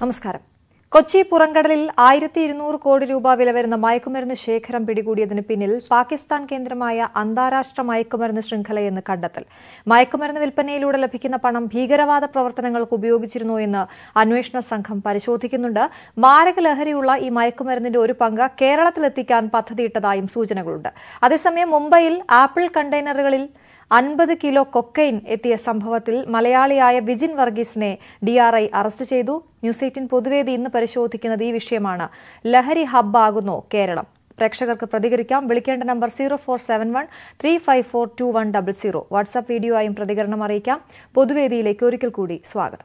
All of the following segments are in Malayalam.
നമസ്കാരം കൊച്ചി പുറംകടലിൽ ആയിരത്തി ഇരുന്നൂറ് കോടി രൂപ വില വരുന്ന മയക്കുമരുന്ന് ശേഖരം പിടികൂടിയതിന് പിന്നിൽ പാകിസ്ഥാൻ കേന്ദ്രമായ അന്താരാഷ്ട്ര മയക്കുമരുന്ന് ശൃംഖലയെന്ന് കണ്ടെത്തൽ മയക്കുമരുന്ന് വിൽപ്പനയിലൂടെ ലഭിക്കുന്ന പണം ഭീകരവാദ പ്രവർത്തനങ്ങൾക്ക് ഉപയോഗിച്ചിരുന്നോ എന്ന് അന്വേഷണ സംഘം പരിശോധിക്കുന്നുണ്ട് മാരക ലഹരിയുള്ള ഈ മയക്കുമരുന്നിന്റെ ഒരു പങ്ക് കേരളത്തിലെത്തിക്കാൻ പദ്ധതിയിട്ടതായും സൂചനകളുണ്ട് അതേസമയം മുംബൈയിൽ ആപ്പിൾ കണ്ടെയ്നറുകളിൽ അൻപത് കിലോ കൊക്കൈൻ എത്തിയ സംഭവത്തിൽ മലയാളിയായ വിജിൻ വർഗീസിനെ ഡിആർഐ അറസ്റ്റ് ചെയ്തു ന്യൂസ് എയ്റ്റീൻ പൊതുവേദി ഇന്ന് പരിശോധിക്കുന്നത് ഈ വിഷയമാണ് ലഹരി ഹബ്ബാകുന്നോ കേരളം പ്രേക്ഷകർക്ക് പ്രതികരിക്കാം വിളിക്കേണ്ട number zero four seven one three five four two one double zero WhatsApp video ആയും പ്രതികരണം അറിയിക്കാം പൊതുവേദിയിലേക്ക് ഒരിക്കൽ കൂടി സ്വാഗതം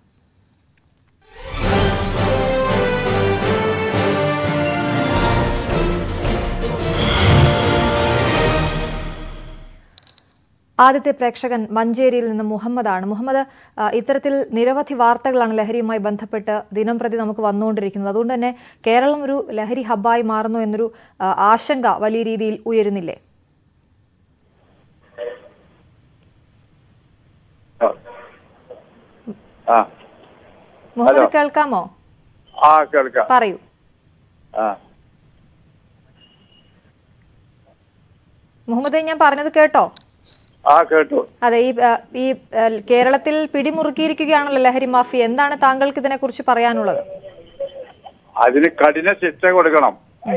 ആദ്യത്തെ പ്രേക്ഷകൻ മഞ്ചേരിയിൽ നിന്ന് മുഹമ്മദാണ് മുഹമ്മദ് ആ, ഇത്തരത്തിൽ നിരവധി വാർത്തകളാണ് ലഹരിയുമായി ബന്ധപ്പെട്ട് ദിനം പ്രതി നമുക്ക് വന്നുകൊണ്ടിരിക്കുന്നത് അതുകൊണ്ട് തന്നെ കേരളം ഒരു ലഹരി ഹബ്ബായി മാറുന്നു എന്നൊരു ആ, ആശങ്ക വലിയ രീതിയിൽ ഉയരുന്നില്ലേ ആ. ആ മുഹമ്മദ് കേൾക്കാമോ ആ കേൾക്കാം പറയൂ ആ മുഹമ്മദ് ഞാൻ പറഞ്ഞത് കേട്ടോ ആ കേട്ടു അതെ ഈ ആ, ഈ ആ, കേരളത്തിൽ പിടിമുറുക്കിയിരിക്കുകയാണല്ലോ ലഹരി മാഫിയ എന്താണ് താങ്കൾക്ക് ഇതിനെക്കുറിച്ച് പറയാനുള്ളത് അതിന് കഠിന ശിക്ഷ കൊടുക്കണം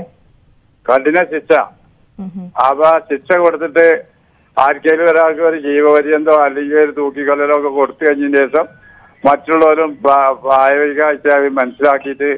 കഠിന ശിക്ഷ ഉം ഉം. അപ്പൊ ശിക്ഷ കൊടുത്തിട്ട് ആർക്കെങ്കിലും ഒരാൾക്ക് ഒരു ജീവപര്യന്തോ അല്ലെങ്കിൽ ഒരു തൂക്കിക്കൊല്ലലോ ഒക്കെ കൊടുത്തു കഴിഞ്ഞതിന് ശേഷം മറ്റുള്ളവരും പ്രാ- പ്രായോഗികമായിട്ട് മനസ്സിലാക്കിയിട്ട്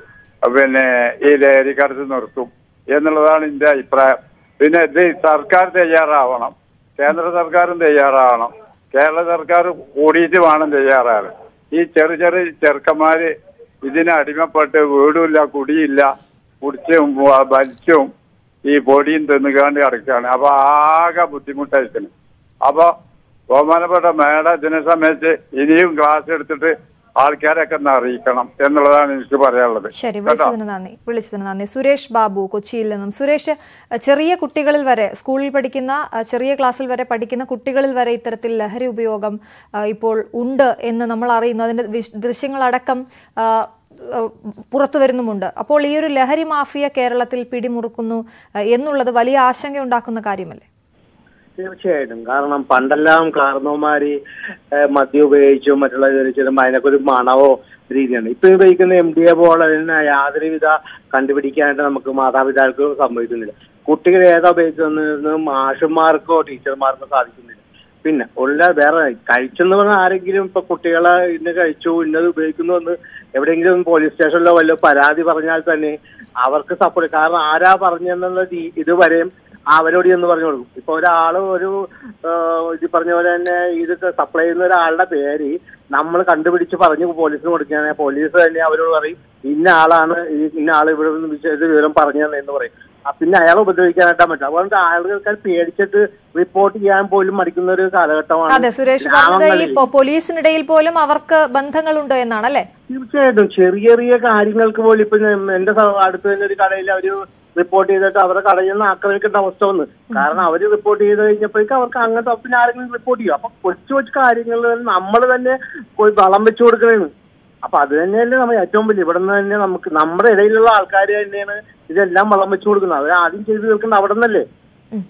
പിന്നെ ഈ ലഹരിക്കടത്ത് നിർത്തും എന്നുള്ളതാണ് എന്റെ അഭിപ്രായം പിന്നെ ഇത് സർക്കാർ തയ്യാറാവണം കേന്ദ്ര സർക്കാരും തയ്യാറാവണം കേരള സർക്കാർ കൂടിയിട്ട് വേണം തയ്യാറാകാൻ ഈ ചെറു ചെറു ചെറുക്കന്മാര് ഇതിന് അടിമപ്പെട്ട് വീടുമില്ല കുടിയില്ല കുടിച്ചും വ- വലിച്ചും ഈ പൊടിയും തിന്നുകാണ്ട് കിടക്കുകയാണ് അപ്പൊ ആകെ ബുദ്ധിമുട്ടായിരിക്കണം അപ്പൊ ബഹുമാനപ്പെട്ട മേഡം ഇതിനെ സംബന്ധിച്ച് ഇനിയും ക്ലാസ് എടുത്തിട്ട് ആൾക്കാരൊക്കെ ഒന്ന് അറിയിക്കണം എന്നുള്ളതാണ് എനിക്ക് പറയാനുള്ളത് ശരി കേട്ടോ വിളിച്ചതിന് നന്ദി വിളിച്ചതിന് നന്ദി സുരേഷ് ബാബു കൊച്ചിയിൽ നിന്നും സുരേഷ് അഹ് ചെറിയ കുട്ടികളിൽ വരെ സ്കൂളിൽ പഠിക്കുന്ന അഹ് ചെറിയ ക്ലാസ്സിൽ വരെ പഠിക്കുന്ന കുട്ടികളിൽ വരെ ഇത്തരത്തിൽ ലഹരി ഉപയോഗം അഹ് ഇപ്പോൾ ഉണ്ട് എന്ന് നമ്മൾ അറിയുന്നു അതിന്റെ വിശ്- ദൃശ്യങ്ങളടക്കം അഹ്, അഹ് പുറത്തു വരുന്നുമുണ്ട് അപ്പോൾ ഈ ഒരു ലഹരി മാഫിയ കേരളത്തിൽ പിടിമുറുക്കുന്നു അഹ് എന്നുള്ളത് വലിയ ആശങ്ക ഉണ്ടാക്കുന്ന കാര്യമല്ലേ തീർച്ചയായിട്ടും കാരണം പണ്ടെല്ലാം കാരണവന്മാര് ഏഹ് മദ്യം ഉപയോഗിച്ചും മറ്റുള്ള ഉപയോഗിച്ചും അതിനൊക്കെ ഒരു മണവോ രീതിയാണ് ഇപ്പൊ ഉപയോഗിക്കുന്ന എം ഡി എ പോലെ തന്നെ യാതൊരുവിധ കണ്ടുപിടിക്കാനായിട്ട് നമുക്ക് മാതാപിതാക്കൾക്ക് സംഭവിക്കുന്നില്ല കുട്ടികൾ ഏതാ ഉപയോഗിക്കുന്നത് മാഷന്മാർക്കോ ടീച്ചർമാർക്കോ സാധിക്കുന്നില്ല പിന്നെ ഉള്ള വേറെ കഴിച്ചെന്ന് പറഞ്ഞാൽ ആരെങ്കിലും ഇപ്പൊ കുട്ടികളെ ഇന്ന് കഴിച്ചു ഇന്നത് ഉപയോഗിക്കുന്നു എന്ന് എവിടെയെങ്കിലും പോലീസ് സ്റ്റേഷനിലോ വല്ല പരാതി പറഞ്ഞാൽ തന്നെ അവർക്ക് സപ്പോർട്ട് കാരണം ആരാ പറഞ്ഞെന്നുള്ള രീ- ഇതുവരെയും അവരോട് എന്ന് പറഞ്ഞു കൊടുക്കും ഇപ്പൊ ഒരാള് ഒരു ആ, ഇത് പറഞ്ഞ പോലെ തന്നെ ഇത് സപ്ലൈ ചെയ്യുന്ന ഒരാളുടെ പേര് നമ്മൾ കണ്ടുപിടിച്ച് പറഞ്ഞു പോലീസിന് കൊടുക്കുകയാണെങ്കിൽ പോലീസ് തന്നെ അവരോട് പറയും ഇന്ന ആളാണ് ഈ ഇന്ന ആൾ ഇവിടെ നിന്ന് വിശ- ഇത് വിവരം പറഞ്ഞു തന്നെ എന്ന് പറയും ആ, പിന്നെ അയാളെ ഉപദ്രവിക്കാനായിട്ടാ പറ്റും അതുകൊണ്ട് ആളുകൾക്ക് അത് പേടിച്ചിട്ട് റിപ്പോർട്ട് ചെയ്യാൻ പോലും മടിക്കുന്ന ഒരു കാലഘട്ടമാണ് അതെ സുരേഷ് പറഞ്ഞത് ഈ ഗ്രാമങ്ങളിൽ. പൊ- പോലീസിനിടയിൽ പോലും അവർക്ക് ബന്ധങ്ങളുണ്ട് എന്നാണ് അല്ലേ തീർച്ചയായിട്ടും ചെറിയ ചെറിയ കാര്യങ്ങൾക്ക് പോലും ഇപ്പൊ ഞാൻ എന്റെ സ- അടുത്ത് തന്നെ ഒരു കടയിൽ അവര് റിപ്പോർട്ട് ചെയ്തിട്ട് അവരെ കടയിൽ നിന്ന് ആക്രമിക്കേണ്ട അവസ്ഥ വന്നു കാരണം അവര് റിപ്പോർട്ട് ചെയ്ത് കഴിഞ്ഞപ്പോഴേക്കും അവർക്ക് അങ്ങനത്തെ പിന്നെ ആരെങ്കിലും റിപ്പോർട്ട് ചെയ്യും അപ്പൊ കൊച്ചു കൊച്ചു കാര്യങ്ങളിൽ നമ്മൾ തന്നെ പോയി വളം വെച്ചു കൊടുക്കണേന്ന് അപ്പൊ അത് തന്നെയല്ലേ നമ്മൾ ഏറ്റവും വലിയ ഇവിടെ നിന്ന് തന്നെ നമുക്ക് നമ്മുടെ ഇടയിലുള്ള ആൾക്കാർ തന്നെയാണ് ഇതെല്ലാം വളം വെച്ചു കൊടുക്കുന്നത് അവർ ആദ്യം ചെയ്തു തീർക്കുന്നത് അവിടെ നിന്നല്ലേ ഉം.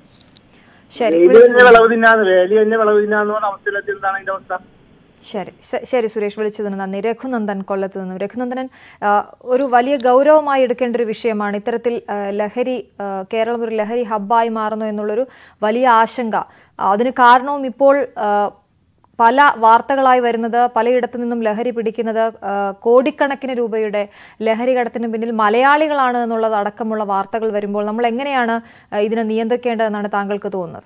ശരി വേലി തന്നെ വിളവ് തിന്നാന്ന് വേലി തന്നെ വിളവ് തിന്നാന്ന് പറഞ്ഞ അവസ്ഥയിലെത്തി എന്താണ് അതിന്റെ അവസ്ഥ ശരി സ- ശരി സുരേഷ് വിളിച്ചതിന് നന്ദി രഘുനന്ദൻ കൊല്ലത്ത് നിന്നും രഘുനന്ദനൻ ആ, ഒരു വലിയ ഗൗരവമായി എടുക്കേണ്ട ഒരു വിഷയമാണ് ഇത്തരത്തിൽ ആ, ലഹരി ആ, കേരളം ഒരു ലഹരി ഹബ്ബായി മാറുന്നു എന്നുള്ളൊരു വലിയ ആശങ്ക ആ, അതിന് കാരണവും ഇപ്പോൾ ആ, പല വാർത്തകളായി വരുന്നത് പലയിടത്തു നിന്നും ലഹരി പിടിക്കുന്നത് ആ, കോടിക്കണക്കിന് രൂപയുടെ ലഹരി കടത്തിന് പിന്നിൽ മലയാളികളാണ് എന്നുള്ളത് അടക്കമുള്ള വാർത്തകൾ വരുമ്പോൾ നമ്മൾ എങ്ങനെയാണ് ആ, ഇതിനെ നിയന്ത്രിക്കേണ്ടതെന്നാണ് താങ്കൾക്ക് തോന്നുന്നത്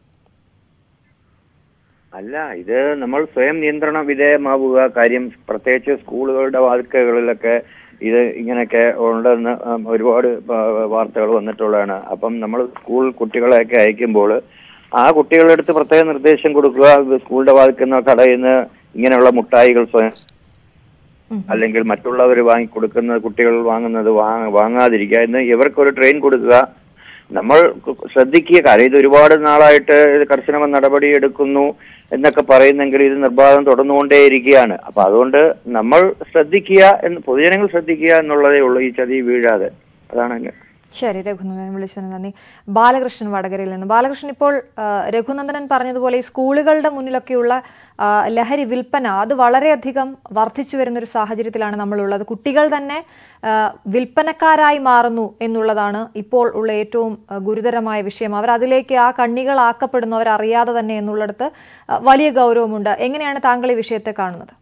അല്ല ഇത് നമ്മൾ സ്വയം നിയന്ത്രണ വിധേയമാവുക കാര്യം പ്രത്യേകിച്ച് സ്കൂളുകളുടെ വാതിക്കകളിലൊക്കെ ഇത് ഇങ്ങനെയൊക്കെ ഉണ്ടെന്ന് ഉം, ഒരുപാട് വ- വാർത്തകൾ വന്നിട്ടുള്ളതാണ് അപ്പം നമ്മൾ സ്കൂൾ കുട്ടികളെയൊക്കെ അയക്കുമ്പോൾ ആ കുട്ടികളുടെ അടുത്ത് പ്രത്യേക നിർദ്ദേശം കൊടുക്കുക ഇത് സ്കൂളിന്റെ വാതിക്കുന്ന കടയിൽ നിന്ന് ഇങ്ങനെയുള്ള മുട്ടായികൾ സ്വയം അല്ലെങ്കിൽ മറ്റുള്ളവർ വാങ്ങി കൊടുക്കുന്ന കുട്ടികൾ വാങ്ങുന്നത് വാങ്ങ- വാങ്ങാതിരിക്കുക എന്ന് ഇവർക്കൊരു ട്രെയിൻ കൊടുക്കുക നമ്മൾ ശ്രദ്ധിക്കുക കാര്യം ഇത് ഒരുപാട് നാളായിട്ട് ഇത് കർശന നടപടി എടുക്കുന്നു എന്നൊക്കെ പറയുന്നെങ്കിൽ ഇത് നിർബാധം തുടർന്നുകൊണ്ടേയിരിക്കുകയാണ് അപ്പൊ അതുകൊണ്ട് നമ്മൾ ശ്രദ്ധിക്കുക എന്ന് പൊതുജനങ്ങൾ ശ്രദ്ധിക്കുക എന്നുള്ളതേ ഉള്ളൂ ഈ ചതി വീഴാതെ അതാണ് അങ്ങ് ശരി രഘുനന്ദൻ വിളിച്ചതിന് നന്ദി ബാലകൃഷ്ണൻ വടകരയിൽ നിന്ന് ബാലകൃഷ്ണൻ ഇപ്പോൾ ആ, രഘുനന്ദനൻ പറഞ്ഞതുപോലെ ഈ സ്കൂളുകളുടെ മുന്നിലൊക്കെയുള്ള ആ, ലഹരി വിൽപ്പന അത് വളരെയധികം വർദ്ധിച്ചു വരുന്നൊരു സാഹചര്യത്തിലാണ് നമ്മളുള്ളത് കുട്ടികൾ തന്നെ ആ, വിൽപ്പനക്കാരായി മാറുന്നു എന്നുള്ളതാണ് ഇപ്പോൾ ഉള്ള ഏറ്റവും ആ, ഗുരുതരമായ വിഷയം അവർ അതിലേക്ക് ആ കണ്ണികളാക്കപ്പെടുന്നു അവരറിയാതെ തന്നെ എന്നുള്ളിടത്ത് ആ, വലിയ ഗൗരവമുണ്ട് എങ്ങനെയാണ് താങ്കൾ ഈ വിഷയത്തെ കാണുന്നത്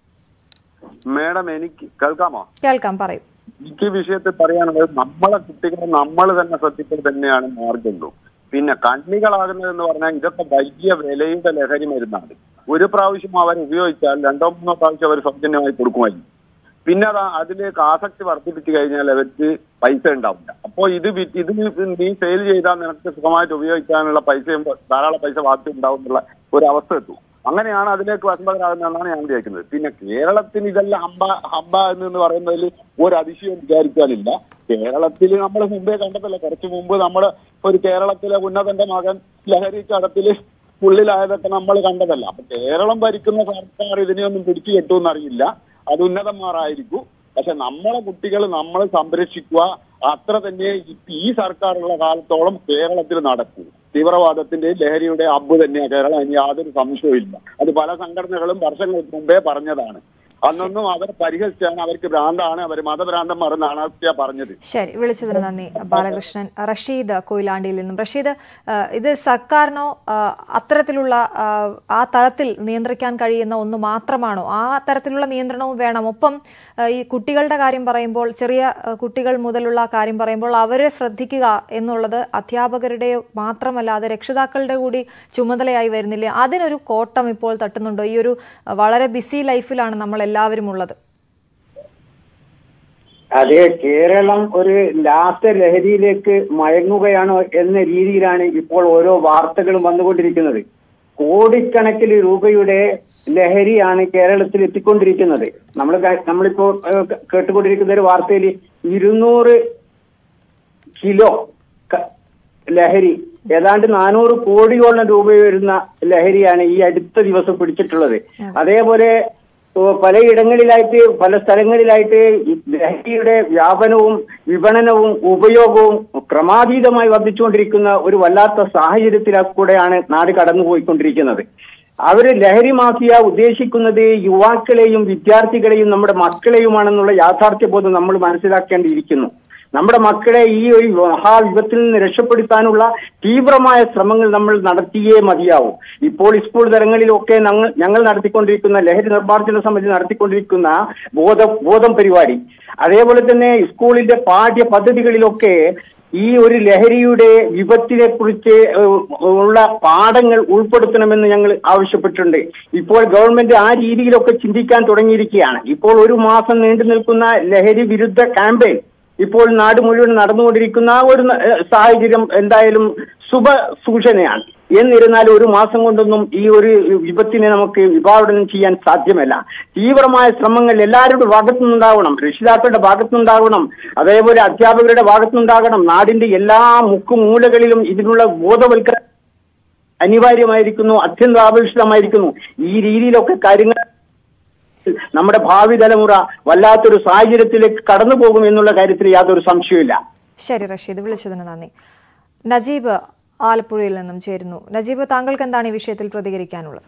മേഡം എനിക്ക് കേൾക്കാമോ കേൾക്കാം പറയൂ എനിക്ക് ഈ വിഷയത്തിൽ പറയാനുള്ളത് നമ്മളെ കുട്ടികളെ നമ്മൾ തന്നെ ശ്രദ്ധിക്കൽ തന്നെയാണ് മാർഗമുള്ളൂ പിന്നെ കണ്ണികളാകുന്നത് എന്ന് പറഞ്ഞാൽ ഇതൊക്കെ വലിയ വിലയുടെ ലഹരി മരുന്നാണ് ഒരു പ്രാവശ്യം അവർ ഉപയോഗിച്ചാൽ രണ്ടോ മൂന്നോ പ്രാവശ്യം അവർ സൗജന്യമായി കൊടുക്കുമായിരിക്കും പിന്നെ അത് അതിലേക്ക് ആസക്തി വർദ്ധിപ്പിച്ചു കഴിഞ്ഞാൽ അവർക്ക് പൈസ ഉണ്ടാവില്ല അപ്പോൾ ഇത് വി- ഇത് നീ സെയിൽ ചെയ്താൽ നിനക്ക് സുഖമായിട്ട് ഉപയോഗിക്കാനുള്ള പൈസയും ധാരാളം പൈസ ബാക്കി ഉണ്ടാവും എന്നുള്ള ഒരു അവസ്ഥ എത്തും അങ്ങനെയാണ് അതിലേക്ക് വസന്തകരാകുന്നതെന്നാണ് ഞാൻ വിചാരിക്കുന്നത് പിന്നെ കേരളത്തിന് ഇതെല്ലാം ഹമ്പ ഹമ്പ എന്ന് പറയുന്നതിൽ ഒരു അതിശയം വിചാരിക്കാനില്ല കേരളത്തിൽ നമ്മൾ മുമ്പേ കണ്ടതല്ല കുറച്ച് മുമ്പ് നമ്മുടെ ഒരു കേരളത്തിലെ ഉന്നതന്റെ മകൻ ലഹരി കടത്തില് ഉള്ളിലായതൊക്കെ നമ്മൾ കണ്ടതല്ല അപ്പൊ കേരളം ഭരിക്കുന്ന സർക്കാർ ഇതിനെയൊന്നും പിടിച്ചു കെട്ടുമെന്നറിയില്ല അത് ഉന്നതന്മാരായിരിക്കും പക്ഷെ നമ്മളെ കുട്ടികൾ നമ്മൾ സംരക്ഷിക്കുക അത്ര തന്നെ ഈ- ഈ സർക്കാരുള്ള കാലത്തോളം കേരളത്തിൽ നടക്കൂ തീവ്രവാദത്തിന്റെയും ലഹരിയുടെ അബ്ബ് തന്നെയാണ് കേരളം ഇനി യാതൊരു സംശയവും ഇല്ല അത് പല സംഘടനകളും വർഷങ്ങൾക്ക് മുമ്പേ പറഞ്ഞതാണ് അന്നൊന്നും അവർ പരിഹസിച്ചാണ് അവർക്ക് ഭ്രാന്താണ് അവർ മതഭ്രാന്തന്മാർ എന്നാണ് ഹത്യ പറഞ്ഞത് ശരി വിളിച്ചതിന് നന്ദി ബാലകൃഷ്ണൻ റഷീദ് കൊയിലാണ്ടിയിൽ നിന്നും റഷീദ് ആ, ഇത് സർക്കാരിനോ ആ, അത്തരത്തിലുള്ള ആ, ആ തലത്തിൽ നിയന്ത്രിക്കാൻ കഴിയുന്ന ഒന്ന് മാത്രമാണോ ആ തരത്തിലുള്ള നിയന്ത്രണവും വേണം ഒപ്പം ആ, ഈ കുട്ടികളുടെ കാര്യം പറയുമ്പോൾ ചെറിയ ആ, കുട്ടികൾ മുതലുള്ള കാര്യം പറയുമ്പോൾ അവരെ ശ്രദ്ധിക്കുക എന്നുള്ളത് അധ്യാപകരുടെ മാത്രമല്ല അത് രക്ഷിതാക്കളുടെ കൂടി ചുമതലയായി വരുന്നില്ലേ അതിനൊരു കോട്ടം ഇപ്പോൾ തട്ടുന്നുണ്ടോ ഈ ഒരു ആ, വളരെ ബിസി ലൈഫിലാണ് നമ്മൾ എല്ലാവരും ഉള്ളത് അതെ കേരളം ഒരു ലാസ്റ്റ് ലഹരിയിലേക്ക് മയങ്ങുകയാണോ എന്ന രീതിയിലാണ് ഇപ്പോൾ ഓരോ വാർത്തകളും വന്നുകൊണ്ടിരിക്കുന്നത് കോടിക്കണക്കിന് രൂപയുടെ ലഹരിയാണ് കേരളത്തിൽ എത്തിക്കൊണ്ടിരിക്കുന്നത് നമ്മൾ നമ്മളിപ്പോ ഏഹ്, കേട്ടുകൊണ്ടിരിക്കുന്ന ഒരു വാർത്തയിൽ ഇരുന്നൂറ് കിലോ ക- ലഹരി ഏതാണ്ട് നാനൂറ് കോടിയോളം രൂപ വരുന്ന ലഹരിയാണ് ഈ അടുത്ത ദിവസം പിടിച്ചിട്ടുള്ളത് അതേപോലെ ഓ, പലയിടങ്ങളിലായിട്ട് പല സ്ഥലങ്ങളിലായിട്ട് ഈ ലഹരിയുടെ വ്യാപനവും വിപണനവും ഉപയോഗവും ക്രമാതീതമായി വർദ്ധിച്ചുകൊണ്ടിരിക്കുന്ന ഒരു വല്ലാത്ത സാഹചര്യത്തിലൂടെയാണ് നാട് കടന്നുപോയിക്കൊണ്ടിരിക്കുന്നത് അവര് ലഹരി മാഫിയ ഉദ്ദേശിക്കുന്നത് യുവാക്കളെയും വിദ്യാർത്ഥികളെയും നമ്മുടെ മക്കളെയുമാണെന്നുള്ള യാഥാർത്ഥ്യബോധം നമ്മൾ മനസ്സിലാക്കേണ്ടിയിരിക്കുന്നു നമ്മുടെ മക്കളെ ഈ ഒരു മഹാവിപത്തിൽ നിന്ന് രക്ഷപ്പെടുത്താനുള്ള തീവ്രമായ ശ്രമങ്ങൾ നമ്മൾ നടത്തിയേ മതിയാവും ഇപ്പോൾ സ്കൂൾ തലങ്ങളിലൊക്കെ ഞങ്ങൾ ഞങ്ങൾ നടത്തിക്കൊണ്ടിരിക്കുന്ന ലഹരി നിർമ്മാർജ്ജന സമിതി നടത്തിക്കൊണ്ടിരിക്കുന്ന ബോധ ബോധം പരിപാടി അതേപോലെ തന്നെ സ്കൂളിന്റെ പാഠ്യ പദ്ധതികളിലൊക്കെ ഈ ഒരു ലഹരിയുടെ വിപത്തിനെ കുറിച്ച് ഉള്ള പാഠങ്ങൾ ഉൾപ്പെടുത്തണമെന്ന് ഞങ്ങൾ ആവശ്യപ്പെട്ടിട്ടുണ്ട് ഇപ്പോൾ ഗവൺമെന്റ് ആ രീതിയിലൊക്കെ ചിന്തിക്കാൻ തുടങ്ങിയിരിക്കുകയാണ് ഇപ്പോൾ ഒരു മാസം നീണ്ടു നിൽക്കുന്ന ലഹരി വിരുദ്ധ ക്യാമ്പയിൻ ഇപ്പോൾ നാട് മുഴുവൻ നടന്നുകൊണ്ടിരിക്കുന്ന ഒരു ന- ഏഹ് സാഹചര്യം എന്തായാലും ശുഭ സൂചനയാണ് എന്നിരുന്നാലും ഒരു മാസം കൊണ്ടൊന്നും ഈ ഒരു വിപത്തിനെ നമുക്ക് വിഭാവനം ചെയ്യാൻ സാധ്യമല്ല തീവ്രമായ ശ്രമങ്ങൾ എല്ലാവരുടെ ഭാഗത്തുനിന്നുണ്ടാവണം രക്ഷിതാക്കളുടെ ഭാഗത്തുനിന്നുണ്ടാവണം അതേപോലെ അധ്യാപകരുടെ ഭാഗത്തുനിന്നുണ്ടാകണം നാടിന്റെ എല്ലാ മുക്കുമൂലകളിലും ഇതിനുള്ള ബോധവൽക്കരണം അനിവാര്യമായിരിക്കുന്നു അത്യന്താപേക്ഷിതമായിരിക്കുന്നു ഈ രീതിയിലൊക്കെ കാര്യങ്ങൾ നമ്മുടെ ഭാവി തലമുറ വല്ലാത്തൊരു സാഹചര്യത്തിലേക്ക് കടന്നു പോകും എന്നുള്ള കാര്യത്തിൽ യാതൊരു സംശയമില്ല ശരി റഷീദ് വിളിച്ചതിന് നന്ദി നജീബ് ആലപ്പുഴയിൽ നിന്നും ചേരുന്നു നജീബ് താങ്കൾക്ക് എന്താണ് ഈ വിഷയത്തിൽ പ്രതികരിക്കാനുള്ളത്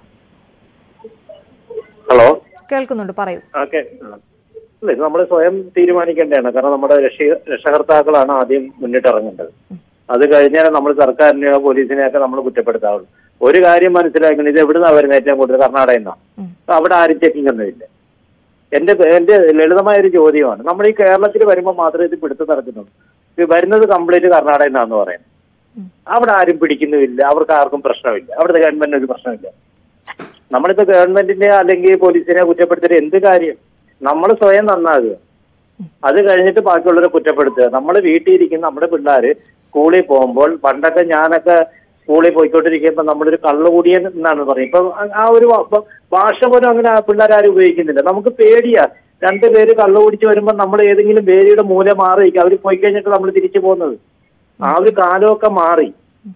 ഹലോ കേൾക്കുന്നുണ്ട് പറയൂ ഓക്കെ അല്ല ഇത് നമ്മൾ സ്വയം തീരുമാനിക്കേണ്ടതാണ് കാരണം നമ്മുടെ രക്ഷ രക്ഷകർത്താക്കളാണ് ആദ്യം മുന്നിട്ടിറങ്ങേണ്ടത് അത് കഴിഞ്ഞാൽ നമ്മൾ സർക്കാരിനെയോ പോലീസിനെയോ ഒക്കെ നമ്മൾ കുറ്റപ്പെടുത്താവുള്ളൂ ഒരു കാര്യം മനസ്സിലാക്കണം ഇത് എവിടുന്നാ വരുന്നത് ഏറ്റവും കൂടുതൽ കർണാടകയിൽ നിന്നാണ് അവിടെ ആരും ചെക്കിംഗ് ഒന്നുമില്ല എന്റെ എന്റെ ലളിതമായ ഒരു ചോദ്യമാണ് നമ്മൾ ഈ കേരളത്തിൽ വരുമ്പോൾ മാത്രമേ ഇത് പിടുത്തം നടക്കുന്നുള്ളൂ ഇത് വരുന്നത് കംപ്ലീറ്റ് കർണാടകയിൽ നിന്നാന്ന് പറയുന്നത് അവിടെ ആരും പിടിക്കുന്നുമില്ല അവർക്ക് ആർക്കും പ്രശ്നമില്ല അവിടുത്തെ ഗവൺമെന്റിന് ഒരു പ്രശ്നമില്ല നമ്മളിപ്പോ ഗവൺമെന്റിനെ അല്ലെങ്കിൽ പോലീസിനെ കുറ്റപ്പെടുത്തിയിട്ട് എന്ത് കാര്യം നമ്മൾ സ്വയം നന്നാകുക അത് കഴിഞ്ഞിട്ട് ബാക്കിയുള്ളവരെ കുറ്റപ്പെടുത്തുക നമ്മൾ വീട്ടിൽ ഇരിക്കുന്ന നമ്മുടെ പിള്ളേര് സ്കൂളിൽ പോകുമ്പോൾ പണ്ടൊക്കെ ഞാനൊക്കെ സ്കൂളിൽ പോയിക്കൊണ്ടിരിക്കുമ്പോൾ നമ്മളൊരു കള്ളുകൂടിയൻ എന്നാണ് പറയുന്നത് ഇപ്പൊ ആ ഒരു വ- ഭാഷ പോലും അങ്ങനെ പിള്ളേരാരും ഉപയോഗിക്കുന്നില്ല നമുക്ക് പേടിയാ രണ്ടുപേര് കള്ളു കുടിച്ച് വരുമ്പോൾ നമ്മൾ ഏതെങ്കിലും വേലിയുടെ മൂല മാറിയിരിക്കും അവർ പോയി കഴിഞ്ഞിട്ട് നമ്മൾ തിരിച്ചു പോകുന്നത് ആ ഒരു കാലമൊക്കെ മാറി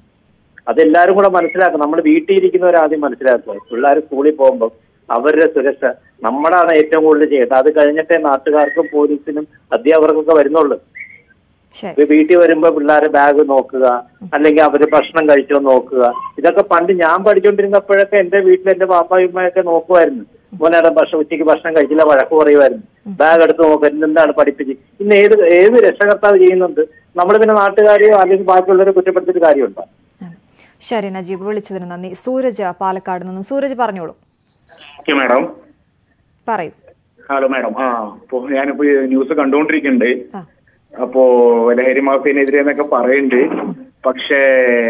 അതെല്ലാരും കൂടെ മനസ്സിലാക്കണം നമ്മൾ വീട്ടിൽ ഇരിക്കുന്നവർ ആദ്യം മനസ്സിലാക്കുക പിള്ളേർ സ്കൂളിൽ പോകുമ്പോൾ അവരുടെ സുരക്ഷ നമ്മളാണ് ഏറ്റവും കൂടുതൽ ചെയ്യേണ്ടത് അത് കഴിഞ്ഞിട്ടേ നാട്ടുകാർക്കും പോലീസിനും അധ്യാപകർക്കൊക്കെ വരുന്നുള്ളൂ ശരി ഇപ്പൊ വീട്ടിൽ വരുമ്പോ പിള്ളേരെ ബാഗ് നോക്കുക അല്ലെങ്കിൽ അവര് ഭക്ഷണം കഴിച്ചോ നോക്കുക ഇതൊക്കെ പണ്ട് ഞാൻ പഠിച്ചുകൊണ്ടിരുന്നപ്പോഴൊക്കെ എന്റെ വീട്ടിൽ എന്റെ പാപ്പായുമ്മയൊക്കെ നോക്കുമായിരുന്നു മോനെ ഭക്ഷണം ഉച്ചയ്ക്ക് ഭക്ഷണം കഴിച്ചില്ല വഴക്ക് പറയുമായിരുന്നു ബാഗ് എടുത്ത് നോക്കുക എന്താണ് പഠിപ്പിച്ച് ഇന്ന് ഏത് ഏത് രക്ഷകർത്താവ് ചെയ്യുന്നുണ്ട് നമ്മൾ പിന്നെ നാട്ടുകാരെയോ അല്ലെങ്കിൽ ബാക്കിയുള്ളവരെ കുറ്റപ്പെടുത്തിയിട്ട് കാര്യമുണ്ടോ അതെ. ശരി നജീബ് വിളിച്ചതിന് നന്ദി സൂരജ് പാലക്കാട് നിന്നും സൂരജ് പറഞ്ഞോളൂ ഓക്കെ മാഡം പറയൂ ഹലോ മാഡം ആ അപ്പോ ഞാനിപ്പോ ഈ ന്യൂസ് കണ്ടുകൊണ്ടിരിക്കുന്നുണ്ട് ആ അപ്പോ ലഹരി മാഫിയനെതിരെ എന്നൊക്കെ പറയുന്നുണ്ട് പക്ഷേ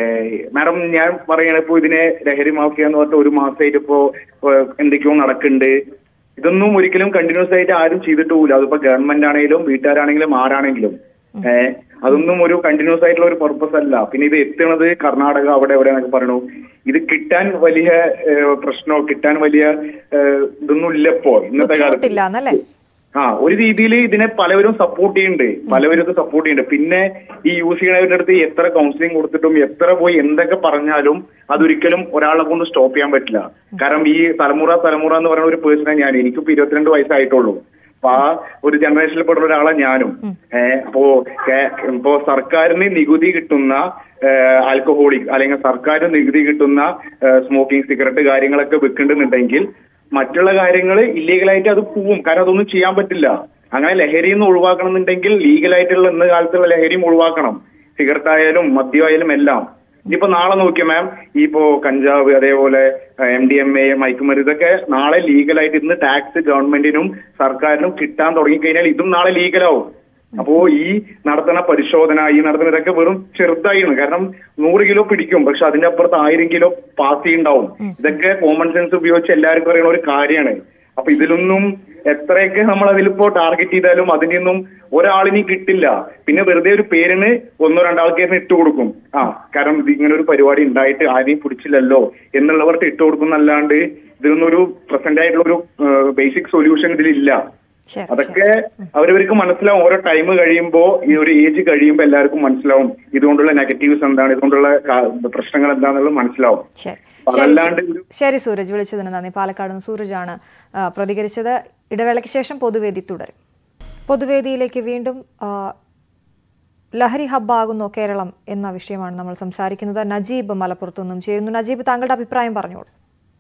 മാഡം ഞാൻ പറയണ ഇപ്പോ ഇതിനെ ലഹരി മാഫിയ എന്ന് പറഞ്ഞിട്ട് ഒരു മാസമായിട്ട് ഇപ്പോ ഏഹ്, എന്തൊക്കെയോ നടക്കുന്നുണ്ട് ഇതൊന്നും ഒരിക്കലും കണ്ടിന്യൂസ് ആയിട്ട് ആരും ചെയ്തിട്ടുമില്ല അതിപ്പോ ഗവൺമെന്റ് ആണെങ്കിലും വീട്ടുകാരാണെങ്കിലും ആരാണെങ്കിലും ഏഹ് അതൊന്നും ഒരു കണ്ടിന്യൂസ് ആയിട്ടുള്ള ഒരു പർപ്പസ് അല്ല പിന്നെ ഇത് എത്തുന്നത് കർണാടക അവിടെ എവിടെ എന്നൊക്കെ പറയണു ഇത് കിട്ടാൻ വലിയ ഏഹ്, പ്രശ്നമോ കിട്ടാൻ വലിയ ഏഹ്, ഇതൊന്നും ഇല്ല ഇപ്പോ ഇന്നത്തെ കാലത്ത് ബുദ്ധിമുട്ടില്ല എന്നല്ലേ ആ ഒരു രീതിയിൽ ഇതിനെ പലവരും സപ്പോർട്ട് ചെയ്യുന്നുണ്ട് പലവരും ഇത് സപ്പോർട്ട് ചെയ്യുന്നുണ്ട് പിന്നെ ഈ യൂസ് ചെയ്യണവരുടെ അടുത്ത് എത്ര കൗൺസിലിംഗ് കൊടുത്തിട്ടും എത്ര പോയി എന്തൊക്കെ പറഞ്ഞാലും അതൊരിക്കലും ഒരാളെ കൊണ്ട് സ്റ്റോപ്പ് ചെയ്യാൻ പറ്റില്ല കാരണം ഈ തലമുറ തലമുറ എന്ന് പറയുന്ന ഒരു പേഴ്സണെ ഞാൻ എനിക്കിപ്പോ ഇരുപത്തിരണ്ട് വയസ്സായിട്ടുള്ളൂ അപ്പൊ ആ ഒരു ജനറേഷനിൽ പെടുന്ന ഒരാളെ ഞാനും ഏഹ് അപ്പോ കേ- ഇപ്പോ സർക്കാരിന് നികുതി കിട്ടുന്ന ആൽക്കഹോളിക് അല്ലെങ്കിൽ സർക്കാരിന് നികുതി കിട്ടുന്ന സ്മോക്കിംഗ് സിഗരറ്റ് കാര്യങ്ങളൊക്കെ വെക്കുന്നുണ്ടെങ്കിൽ മറ്റുള്ള കാര്യങ്ങൾ ഇല്ലീഗലായിട്ട് അത് പോവും കാരണം അതൊന്നും ചെയ്യാൻ പറ്റില്ല അങ്ങനെ ലഹരിയിൽ നിന്ന് ഒഴിവാക്കണം എന്നുണ്ടെങ്കിൽ ലീഗലായിട്ടുള്ള ഇന്ന് കാലത്തുള്ള ലഹരിയും ഒഴിവാക്കണം സിഗരറ്റ് ആയാലും മദ്യമായാലും എല്ലാം ഇനിയിപ്പോ നാളെ നോക്കിയ മാം ഈ ഇപ്പോ കഞ്ചാവ് അതേപോലെ എം ഡി എം എ മയക്കുമരുന്ന് ഇതൊക്കെ നാളെ ലീഗലായിട്ട് ഇന്ന് ടാക്സ് ഗവൺമെന്റിനും സർക്കാരിനും കിട്ടാൻ തുടങ്ങിക്കഴിഞ്ഞാൽ ഇതും നാളെ ലീഗലാവും അപ്പോ ഈ നടത്തുന്ന പരിശോധന ഈ നടത്തുന്ന ഇതൊക്കെ വെറും ചെറുതായിരുന്നു കാരണം നൂറ് കിലോ പിടിക്കും പക്ഷെ അതിന്റെ അപ്പുറത്ത് ആയിരം കിലോ പാസ് ചെയ്യുണ്ടാവും ഇതൊക്കെ കോമൺ സെൻസ് ഉപയോഗിച്ച് എല്ലാവർക്കും അറിയുന്ന ഒരു കാര്യമാണ് അപ്പൊ ഇതിലൊന്നും എത്രയൊക്കെ നമ്മൾ അതിലിപ്പോ ടാർഗറ്റ് ചെയ്താലും അതിനൊന്നും ഒരാളിനും കിട്ടില്ല പിന്നെ വെറുതെ ഒരു പേരിന് ഒന്നോ രണ്ടാൾക്കാരിന് ഇട്ട് കൊടുക്കും ആ കാരണം ഇത് ഇങ്ങനെ ഒരു പരിപാടി ഉണ്ടായിട്ട് ആരെയും പിടിച്ചില്ലല്ലോ എന്നുള്ളവർക്ക് ഇട്ട് കൊടുക്കുന്നല്ലാണ്ട് ഇതിനൊന്നും ഒരു പ്രസന്റ് ആയിട്ടുള്ള ഒരു ബേസിക് സൊല്യൂഷൻ ഇതിലില്ല ശരി ശരി അതൊക്കെ അവരവർക്ക് മനസ്സിലാവും ഓരോ ടൈം കഴിയുമ്പോ ഈ ഒരു ഏജ് കഴിയുമ്പോ എല്ലാവർക്കും മനസ്സിലാവും ഇതുകൊണ്ടുള്ള നെഗറ്റീവ്സ് എന്താണ് ഇതുകൊണ്ടുള്ള കാ- പ്രശ്നങ്ങൾ എന്താണെന്നുള്ളത് മനസ്സിലാവും ശരി അപ്പൊ ശരി അതല്ലാണ്ട് സു- ഒരു ശരി സൂരജ് വിളിച്ചതിന് നന്ദി പാലക്കാട് നിന്ന് സൂരജാണ് ആ, പ്രതികരിച്ചത് ഇടവേളയ്ക്ക് ശേഷം പൊതുവേദി തുടരും പൊതുവേദിയിലേക്ക് വീണ്ടും ആ, ലഹരി ഹബ്ബാകുന്നു കേരളം എന്ന വിഷയമാണ് നമ്മൾ സംസാരിക്കുന്നത് നജീബ് മലപ്പുറത്തു നിന്നും ചെയ്യുന്നു നജീബ് താങ്കളുടെ അഭിപ്രായം പറഞ്ഞോളൂ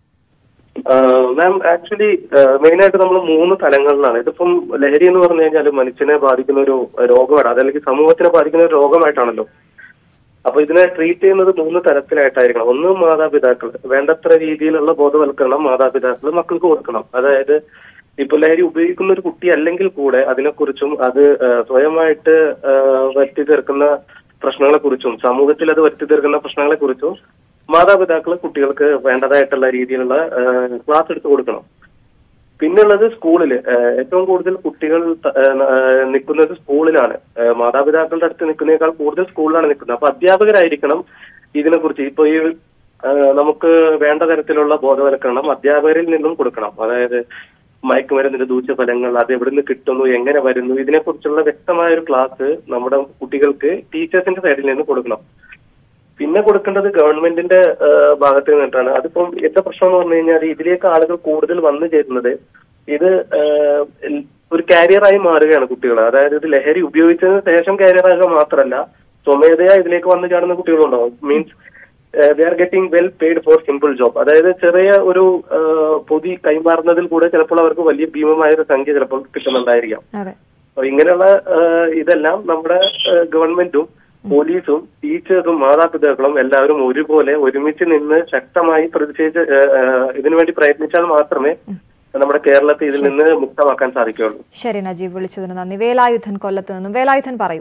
മാം ആക്ച്വലി മെയിൻ ആയിട്ട് നമ്മൾ മൂന്ന് തലങ്ങളിലാണ് ഇതിപ്പം ലഹരി എന്ന് പറഞ്ഞു കഴിഞ്ഞാൽ മനുഷ്യനെ ബാധിക്കുന്ന ഒരു രോഗമാണ് അതല്ലെങ്കിൽ സമൂഹത്തിനെ ബാധിക്കുന്ന ഒരു രോഗമായിട്ടാണല്ലോ അപ്പൊ ഇതിനെ ട്രീറ്റ് ചെയ്യുന്നത് മൂന്ന് തരത്തിലായിട്ടായിരിക്കണം ഒന്ന് മാതാപിതാക്കൾ വേണ്ടത്ര രീതിയിലുള്ള ബോധവൽക്കരണം മാതാപിതാക്കൾ മക്കൾക്ക് കൊടുക്കണം അതായത് ഇപ്പൊ ലഹരി ഉപയോഗിക്കുന്ന ഒരു കുട്ടി അല്ലെങ്കിൽ കൂടെ അതിനെക്കുറിച്ചും അത് ആ, സ്വയമായിട്ട് ആ, വരുത്തി തീർക്കുന്ന പ്രശ്നങ്ങളെ കുറിച്ചും സമൂഹത്തിൽ അത് വരുത്തി തീർക്കുന്ന പ്രശ്നങ്ങളെ കുറിച്ചും മാതാപിതാക്കൾ കുട്ടികൾക്ക് വേണ്ടതായിട്ടുള്ള രീതിയിലുള്ള ക്ലാസ് എടുത്തു കൊടുക്കണം പിന്നുള്ളത് സ്കൂളിൽ ഏറ്റവും കൂടുതൽ കുട്ടികൾ ത- ഏഹ് ഏഹ് നിൽക്കുന്നത് സ്കൂളിലാണ് ഏഹ് മാതാപിതാക്കളുടെ അടുത്ത് നിൽക്കുന്നതിനേക്കാൾ കൂടുതൽ സ്കൂളിലാണ് നിൽക്കുന്നത് അപ്പൊ അധ്യാപകരായിരിക്കണം ഇതിനെക്കുറിച്ച് ഇപ്പൊ ഈ ഏഹ് നമുക്ക് വേണ്ട തരത്തിലുള്ള ബോധവൽക്കരണം അധ്യാപകരിൽ നിന്നും കൊടുക്കണം അതായത് മയക്കുമരുന്നിന്റെ ദൂഷ്യഫലങ്ങൾ അത് എവിടെ നിന്ന് കിട്ടുന്നു എങ്ങനെ വരുന്നു ഇതിനെക്കുറിച്ചുള്ള വ്യക്തമായ ഒരു ക്ലാസ് നമ്മുടെ കുട്ടികൾക്ക് ടീച്ചേഴ്സിന്റെ സൈഡിൽ നിന്ന് കൊടുക്കണം പിന്നെ കൊടുക്കേണ്ടത് ഗവൺമെന്റിന്റെ ആ, ഭാഗത്ത് നിന്നിട്ടാണ് അതിപ്പം എന്താ പ്രശ്നം എന്ന് പറഞ്ഞു കഴിഞ്ഞാൽ ഇതിലേക്ക് ആളുകൾ കൂടുതൽ വന്നു ചേരുന്നത് ഇത് ആ, ഒരു കാരിയറായി മാറുകയാണ് കുട്ടികൾ അതായത് ഇത് ലഹരി ഉപയോഗിച്ചതിന് ശേഷം കാരിയറാകുക മാത്രമല്ല സ്വമേധയാ ഇതിലേക്ക് വന്നു ചാടുന്ന കുട്ടികളുണ്ടാവും means they are getting well paid for simple job അതായത് ചെറിയ ഒരു ആ, പൊതി കൈമാറുന്നതിൽ കൂടെ ചിലപ്പോൾ അവർക്ക് വലിയ ഭീമമായ ഒരു സംഖ്യ ചിലപ്പോൾ കിട്ടുന്നുണ്ടായിരിക്കാം അതെ അപ്പൊ ഇങ്ങനെയുള്ള ആ, ഇതെല്ലാം നമ്മുടെ ആ, ഗവൺമെന്റും പോലീസും ടീച്ചേഴ്സും മാതാപിതാക്കളും എല്ലാവരും ഒരുപോലെ ഒരുമിച്ച് നിന്ന് ശക്തമായി പ്രതിഷേധിച്ച് ആ, ആ, ഇതിനുവേണ്ടി പ്രയത്നിച്ചാൽ മാത്രമേ നമ്മുടെ കേരളത്തെ ഇതിൽ നിന്ന് മുക്തമാക്കാൻ സാധിക്കുകയുള്ളൂ ശരി നജീബ് വിളിച്ചതിന് നന്ദി വേലായുധൻ കൊല്ലത്ത് നിന്നും വേലായുധൻ പറയൂ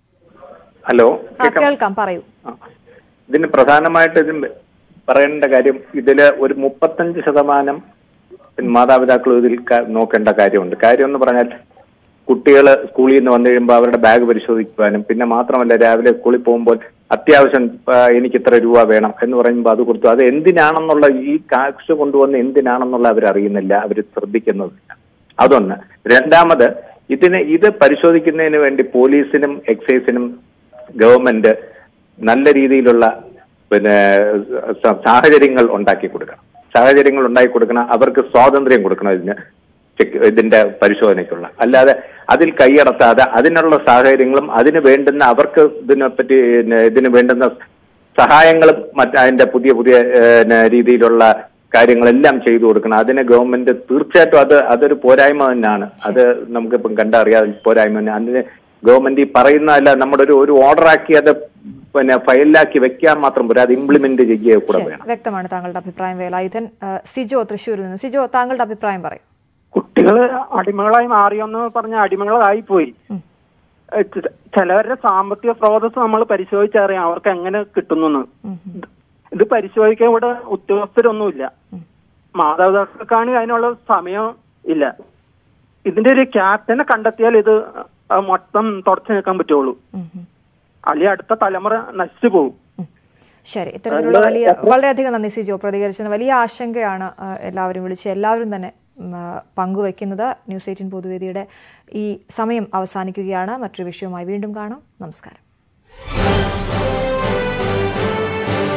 ഹലോ ആ കേൾക്കാം പറയൂ ഇതിന് പ്രധാനമായിട്ട് ഇതിന് പറയേണ്ട കാര്യം ഇതില് ഒരു മുപ്പത്തഞ്ച് ശതമാനം മാതാപിതാക്കൾ ഇതിൽ ക- നോക്കേണ്ട കാര്യമുണ്ട് കാര്യം എന്ന് പറഞ്ഞാൽ കുട്ടികൾ സ്കൂളിൽ നിന്ന് വന്നു കഴിയുമ്പോൾ അവരുടെ ബാഗ് പരിശോധിക്കുവാനും പിന്നെ മാത്രമല്ല രാവിലെ സ്കൂളിൽ പോകുമ്പോൾ അത്യാവശ്യം ആ, എനിക്ക് ഇത്ര രൂപ വേണം എന്ന് പറയുമ്പോൾ അത് കൊടുത്തു അത് എന്തിനാണെന്നുള്ള ഈ കാശ് കൊണ്ടുവന്ന് എന്തിനാണെന്നുള്ള അവർ അറിയുന്നില്ല അവർ ശ്രദ്ധിക്കുന്നില്ല അതൊന്ന് രണ്ടാമത് ഇതിന് ഇത് പരിശോധിക്കുന്നതിന് വേണ്ടി പോലീസിനും എക്സൈസിനും ഗവൺമെന്റ് നല്ല രീതിയിലുള്ള പിന്നെ സ- സാഹചര്യങ്ങൾ ഉണ്ടാക്കി കൊടുക്കണം സാഹചര്യങ്ങൾ ഉണ്ടാക്കി കൊടുക്കണം അവർക്ക് സ്വാതന്ത്ര്യം കൊടുക്കണം ഇതിന് ചെക്ക് ഇതിന്റെ പരിശോധനയ്ക്കുള്ള അല്ലാതെ അതിൽ കൈയടത്താതെ അതിനുള്ള സാഹചര്യങ്ങളും അതിന് വേണ്ടുന്ന അവർക്ക് ഇതിനെപ്പറ്റി പിന്നെ ഇതിന് വേണ്ടുന്ന സഹായങ്ങളും മറ്റ് അതിന്റെ പുതിയ പുതിയ പിന്നെ രീതിയിലുള്ള കാര്യങ്ങളെല്ലാം ചെയ്തു കൊടുക്കണം അതിന് ഗവൺമെന്റ് തീർച്ചയായിട്ടും അത് അതൊരു പോരായ്മ തന്നെയാണ് അത് നമുക്കിപ്പം കണ്ടറിയാതെ പോരായ്മ തന്നെ അതിന് ഗവൺമെന്റ് ഈ പറയുന്നതല്ല നമ്മുടെ ഒരു ഒരു ഓർഡർ ആക്കി അത് പിന്നെ ഫയലിലാക്കി വെക്കാൻ മാത്രം പോരാ അത് ഇംപ്ലിമെന്റ് ചെയ്യുക കൂടെ ശരി, വേണം വ്യക്തമാണ് താങ്കളുടെ അഭിപ്രായം വേലായുധൻ ആ, സിജോ തൃശ്ശൂരിൽ നിന്ന് സിജോ താങ്കളുടെ അഭിപ്രായം പറയും കുട്ടികള് അടിമകളായി മാറിയെന്ന് പറഞ്ഞ അടിമകളായി പോയി ഏഹ് ച- ചിലവരുടെ സാമ്പത്തിക സ്രോതസ് നമ്മൾ പരിശോധിച്ചറിയാം അവർക്ക് എങ്ങനെ കിട്ടുന്നു ഇത് പരിശോധിക്കാൻ ഇവിടെ ഉദ്യോഗസ്ഥരൊന്നുമില്ല മാതാപിതാക്കൾക്കാണ് അതിനുള്ള സമയം ഇല്ല ഇതിന്റെ ഒരു ക്യാപ്റ്റനെ കണ്ടെത്തിയാൽ ഇത് ആ മൊത്തം തുടച്ചു നീക്കാൻ പറ്റുള്ളൂ അല്ലെങ്കിൽ അടുത്ത തലമുറ നശിച്ചു പോകും ശരി ഇത്തരത്തിലുള്ള വലിയ വളരെയധികം നന്ദി സിജോ പ്രതികരിച്ചതിന് വലിയ ആശങ്കയാണ് ആ, എല്ലാവരും വിളിച്ച് എല്ലാവരും തന്നെ ഉം, ആ, പങ്കുവയ്ക്കുന്നത് ന്യൂസ് എയ്റ്റീൻ പൊതുവേദിയുടെ ഈ സമയം അവസാനിക്കുകയാണ് മറ്റൊരു വിഷയവുമായി വീണ്ടും കാണാം നമസ്കാരം